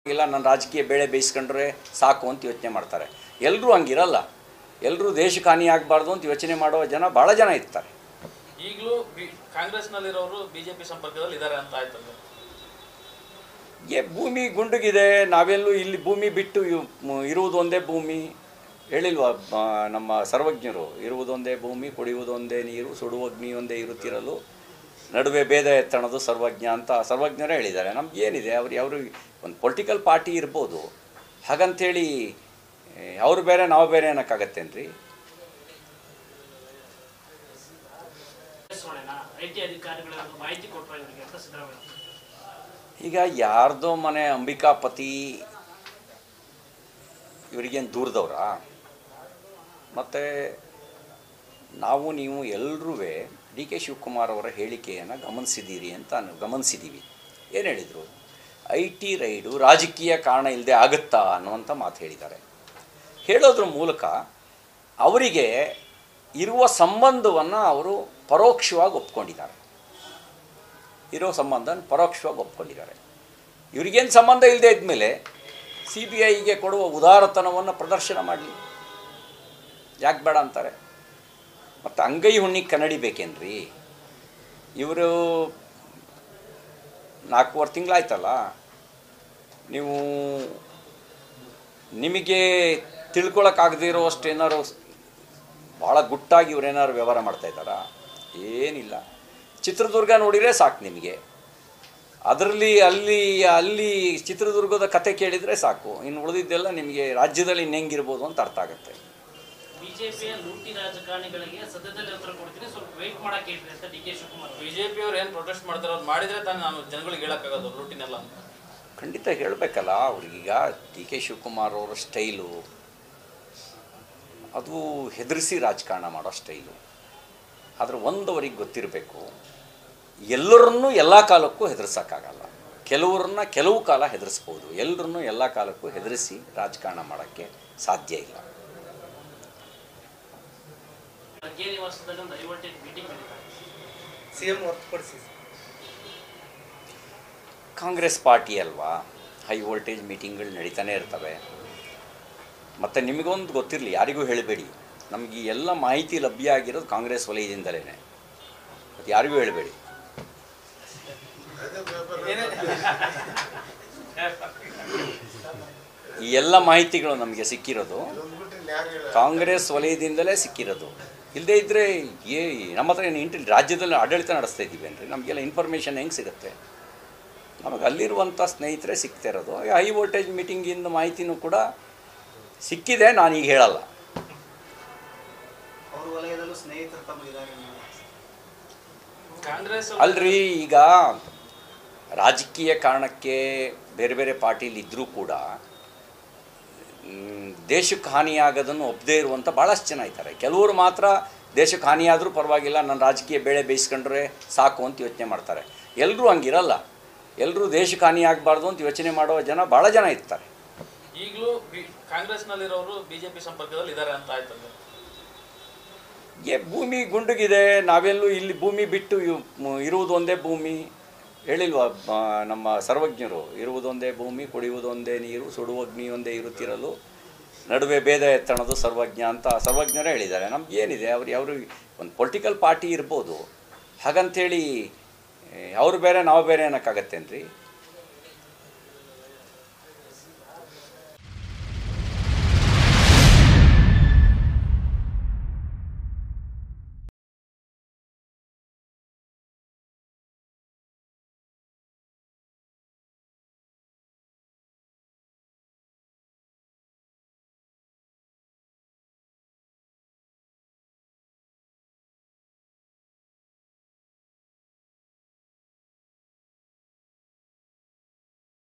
ಇಲ್ಲ ನನ್ನ ರಾಜಕೀಯ ಬೇಳೆ ಬೇಯಿಸ್ಕೊಂಡ್ರೆ ಸಾಕು ಅಂತ ಯೋಚನೆ ಮಾಡ್ತಾರೆ ಎಲ್ಲರೂ ಹಂಗಿರಲ್ಲ ಎಲ್ಲರೂ ದೇಶಕ್ಕೆ ಹಾನಿ ಆಗಬಾರ್ದು ಅಂತ ಯೋಚನೆ ಮಾಡೋ ಜನ ಭಾಳ ಜನ ಇರ್ತಾರೆ ಈಗಲೂ ಬಿ ಕಾಂಗ್ರೆಸ್ನಲ್ಲಿರೋರು ಬಿಜೆಪಿ ಸಂಪರ್ಕದಲ್ಲಿ ಇದ್ದಾರೆ ಅಂತ ಆಯ್ತಲ್ಲ ಏ ಭೂಮಿ ಗುಂಡುಗಿದೆ ನಾವೆಲ್ಲೂ ಇಲ್ಲಿ ಭೂಮಿ ಬಿಟ್ಟು ಇವ್- ಮ್- ಇರುವುದು ಒಂದೇ ಭೂಮಿ ಹೇಳಿಲ್ವಾ ಆ, ನಮ್ಮ ಸರ್ವಜ್ಞರು ಇರುವುದೊಂದೇ ಭೂಮಿ ಕುಡಿಯುವುದೊಂದೇ ನೀರು ಸುಡುವಗ್ನಿ ಒಂದೇ ಇರುತ್ತಿರಲು ನಡುವೆ ಭೇದ ಎತ್ತಣದು ಸರ್ವಜ್ಞ ಅಂತ ಸರ್ವಜ್ಞರೇ ಹೇಳಿದ್ದಾರೆ ನಮ್ಗೆ ಏನಿದೆ ಅವ್ರು ಅವರು ಒಂದು ಪೊಲಿಟಿಕಲ್ ಪಾರ್ಟಿ ಇರ್ಬೋದು ಹಾಗಂತೇಳಿ ಏ, ಅವ್ರು ಬೇರೆ ನಾವು ಬೇರೆ ಅನ್ನೋಕ್ಕಾಗತ್ತೇನ್ರಿ ಐ ಟಿ ಅಧಿಕಾರಿಗಳ ಮಾಹಿತಿ ಕೊಟ್ಟರು ಇವರಿಗೆ ಅಂತ ಸಿದ್ದರಾಮಯ್ಯ ಈಗ ಯಾರ್ದೋ ಮನೆ ಅಂಬಿಕಾಪತಿ ಇವರಿಗೇನು ದೂರದವ್ರಾ ಮತ್ತು ನಾವು ನೀವು ಎಲ್ಲರೂ ಡಿ ಕೆ ಶಿವಕುಮಾರ್ ಅವರ ಹೇಳಿಕೆಯನ್ನು ಗಮನಿಸಿದ್ದೀರಿ ಅಂತ ನಾವು ಗಮನಿಸಿದ್ದೀವಿ ಏನು ಹೇಳಿದರು ಐ ಟಿ ರೈಡು ರಾಜಕೀಯ ಕಾರಣ ಇಲ್ಲದೆ ಆಗುತ್ತಾ ಅನ್ನುವಂಥ ಮಾತು ಹೇಳಿದ್ದಾರೆ ಹೇಳೋದ್ರ ಮೂಲಕ ಅವರಿಗೆ ಇರುವ ಸಂಬಂಧವನ್ನು ಅವರು ಪರೋಕ್ಷವಾಗಿ ಒಪ್ಕೊಂಡಿದ್ದಾರೆ ಇರೋ ಸಂಬಂಧ ಪರೋಕ್ಷವಾಗಿ ಒಪ್ಕೊಂಡಿದ್ದಾರೆ ಇವ್ರಿಗೇನು ಸಂಬಂಧ ಇಲ್ಲದೆ ಇದ್ಮೇಲೆ ಸಿ ಬಿ ಐಗೆ ಕೊಡುವ ಉದಾರತನವನ್ನು ಪ್ರದರ್ಶನ ಮಾಡಲಿ ಯಾಕೆ ಬೇಡ ಅಂತಾರೆ ಮತ್ತು ಅಂಗೈ ಹುಣ್ಣಿಗೆ ಕನ್ನಡಿ ಬೇಕೇನ್ರಿ ಇವರು ನಾಲ್ಕೂವರೆ ತಿಂಗಳಾಯ್ತಲ್ಲ ನೀವು ನಿಮಗೆ ತಿಳ್ಕೊಳಕ್ಕಾಗದೇ ಇರೋ ಅಷ್ಟು ಏನಾರು ಭಾಳ ಗುಟ್ಟಾಗಿ ಇವ್ರೇನಾದ್ರು ವ್ಯವಹಾರ ಮಾಡ್ತಾ ಇದ್ದಾರಾ ಏನಿಲ್ಲ ಚಿತ್ರದುರ್ಗ ನೋಡಿದರೆ ಸಾಕು ನಿಮಗೆ ಅದರಲ್ಲಿ ಅಲ್ಲಿ ಅಲ್ಲಿ ಚಿತ್ರದುರ್ಗದ ಕತೆ ಕೇಳಿದರೆ ಸಾಕು ಇನ್ನು ಉಳಿದಿದ್ದೆಲ್ಲ ನಿಮಗೆ ರಾಜ್ಯದಲ್ಲಿ ಇನ್ನು ಹೆಂಗಿರ್ಬೋದು ಅಂತ ಅರ್ಥ ಆಗುತ್ತೆ ಬಿಜೆಪಿಯ ಲೂಟಿ ರಾಜಕಾರಣಿಗಳಿಗೆ ಸದ್ಯದಲ್ಲಿ ಉತ್ತರ ಕೊಡ್ತೀನಿ ಸ್ವಲ್ಪ ವೆಯ್ಟ್ ಮಾಡಕ್ಕೆ ಹೇಳ್ರಿ ಅಂತ ಡಿ ಕೆ ಶಿವಕುಮಾರ್ ಅವರು. ಬಿಜೆಪಿ ಅವ್ರು ಏನು ಪ್ರೊಟೆಸ್ಟ್ ಮಾಡ್ತಾರೆ ಅವ್ರು ಮಾಡಿದ್ರೆ ತಾನೇ ನಾನು ಜನಗಳಿಗೆ ಹೇಳಕ್ಕಾಗೋದು ರೂಟಿನೆಲ್ಲ ಅಂತ ಖಂಡಿತ ಹೇಳಬೇಕಲ್ಲ ಅವ್ರಿಗೀಗ ಡಿ ಕೆ ಶಿವಕುಮಾರ್ ಅವರ ಸ್ಟೈಲು ಅದು ಹೆದರಿಸಿ ರಾಜಕಾರಣ ಮಾಡೋ ಸ್ಟೈಲು ಆದರೆ ಒಂದು ಅವ್ರಿಗೆ ಗೊತ್ತಿರಬೇಕು ಎಲ್ಲರನ್ನೂ ಎಲ್ಲ ಕಾಲಕ್ಕೂ ಹೆದರ್ಸೋಕ್ಕಾಗಲ್ಲ ಕೆಲವರನ್ನ ಕೆಲವು ಕಾಲ ಹೆದರಿಸ್ಬೋದು ಎಲ್ಲರನ್ನೂ ಎಲ್ಲ ಕಾಲಕ್ಕೂ ಹೆದರಿಸಿ ರಾಜಕಾರಣ ಮಾಡೋಕ್ಕೆ ಸಾಧ್ಯ ಇಲ್ಲ ಕೆ ನಿವಾಸದಲ್ಲಿ ಒಂದು ಹೈ ವೋಲ್ಟೇಜ್ ಮೀಟಿಂಗ್ ನಡೀತಾರೆ ಸಿಎಂ ಹೊರತುಪಡಿಸಿ ಕಾಂಗ್ರೆಸ್ ಪಾರ್ಟಿ ಅಲ್ವಾ ಹೈ ವೋಲ್ಟೇಜ್ ಮೀಟಿಂಗ್ಗಳು ನಡೀತಾನೆ ಇರ್ತವೆ ಮತ್ತು ನಿಮಗೊಂದು ಗೊತ್ತಿರಲಿ ಯಾರಿಗೂ ಹೇಳಬೇಡಿ ನಮಗೆ ಈ ಎಲ್ಲ ಮಾಹಿತಿ ಲಭ್ಯ ಆಗಿರೋದು ಕಾಂಗ್ರೆಸ್ ವಲಯದಿಂದಲೇ ಮತ್ತು ಯಾರಿಗೂ ಹೇಳಬೇಡಿ ಈ ಎಲ್ಲ ಮಾಹಿತಿಗಳು ನಮಗೆ ಸಿಕ್ಕಿರೋದು ಕಾಂಗ್ರೆಸ್ ವಲಯದಿಂದಲೇ ಸಿಕ್ಕಿರೋದು ಇಲ್ಲದೇ ಇದ್ದರೆ ಏ ನಮ್ಮ ಹತ್ರ ಏನು ಇಂಟಿ ರಾಜ್ಯದಲ್ಲಿ ಆಡಳಿತ ನಡೆಸ್ತಾ ಇದ್ದೀವಿ ಅಂದರೆ ನಮಗೆಲ್ಲ ಇನ್ಫಾರ್ಮೇಷನ್ ಹೆಂಗೆ ಸಿಗುತ್ತೆ ನಮಗೆ ಅಲ್ಲಿರುವಂಥ ಸ್ನೇಹಿತರೆ ಸಿಗ್ತಾ ಇರೋದು ಹೈ ವೋಲ್ಟೇಜ್ ಮೀಟಿಂಗಿಂದ ಮಾಹಿತಿನೂ ಕೂಡ ಸಿಕ್ಕಿದೆ ನಾನೀಗ ಹೇಳಲ್ಲ ಅವ್ರ ವಲಯದಲ್ಲೂ ಸ್ನೇಹಿತರು ತಮಗಿದ್ದಾರೆ ಕಾಂಗ್ರೆಸ್ ಅಲ್ರಿ ಈಗ ರಾಜಕೀಯ ಕಾರಣಕ್ಕೆ ಬೇರೆ ಬೇರೆ ಪಾರ್ಟಿಲಿ ಇದ್ದರೂ ಕೂಡ ಮ್, ದೇಶಕ್ಕೆ ಹಾನಿಯಾಗೋದನ್ನು ಒಪ್ಪದೇ ಇರುವಂಥ ಭಾಳಷ್ಟು ಜನ ಇದ್ದಾರೆ ಕೆಲವರು ಮಾತ್ರ ದೇಶಕ್ಕೆ ಹಾನಿಯಾದರೂ ಪರವಾಗಿಲ್ಲ ನನ್ನ ರಾಜಕೀಯ ಬೇಳೆ ಬೇಯಿಸ್ಕೊಂಡ್ರೆ ಸಾಕು ಅಂತ ಯೋಚನೆ ಮಾಡ್ತಾರೆ ಎಲ್ಲರೂ ಹಂಗಿರಲ್ಲ ಎಲ್ಲರೂ ದೇಶಕ್ಕೆ ಹಾನಿ ಆಗಬಾರ್ದು ಅಂತ ಯೋಚನೆ ಮಾಡೋ ಜನ ಭಾಳ ಜನ ಇರ್ತಾರೆ ಈಗಲೂ ಬಿ ಕಾಂಗ್ರೆಸ್ನಲ್ಲಿರೋರು ಬಿಜೆಪಿ ಸಂಪರ್ಕದಲ್ಲಿ ಇದ್ದಾರೆ ಅಂತ ಆಯ್ತಲ್ಲ ಏ ಭೂಮಿ ಗುಂಡುಗಿದೆ ನಾವೆಲ್ಲೂ ಇಲ್ಲಿ ಭೂಮಿ ಬಿಟ್ಟು ಇವ್- ಮ್- ಇರುವುದು ಒಂದೇ ಭೂಮಿ ಹೇಳಿಲ್ವಾ ಆ, ನಮ್ಮ ಸರ್ವಜ್ಞರು ಇರುವುದೊಂದೇ ಭೂಮಿ ಕುಡಿಯುವುದೊಂದೇ ನೀರು ಸುಡುವಗ್ನಿ ಒಂದೇ ಇರುತ್ತಿರಲು ನಡುವೆ ಭೇದ ಎತ್ತಣದು ಸರ್ವಜ್ಞ ಅಂತ ಸರ್ವಜ್ಞರೇ ಹೇಳಿದ್ದಾರೆ ನಮ್ಗೆ ಏನಿದೆ ಅವ್ರು ಅವರು ಒಂದು ಪೊಲಿಟಿಕಲ್ ಪಾರ್ಟಿ ಇರ್ಬೋದು ಹಾಗಂತೇಳಿ ಏ, ಅವ್ರು ಬೇರೆ ನಾವು ಬೇರೆ ಅನ್ನೋಕ್ಕಾಗತ್ತೇನ್ರಿ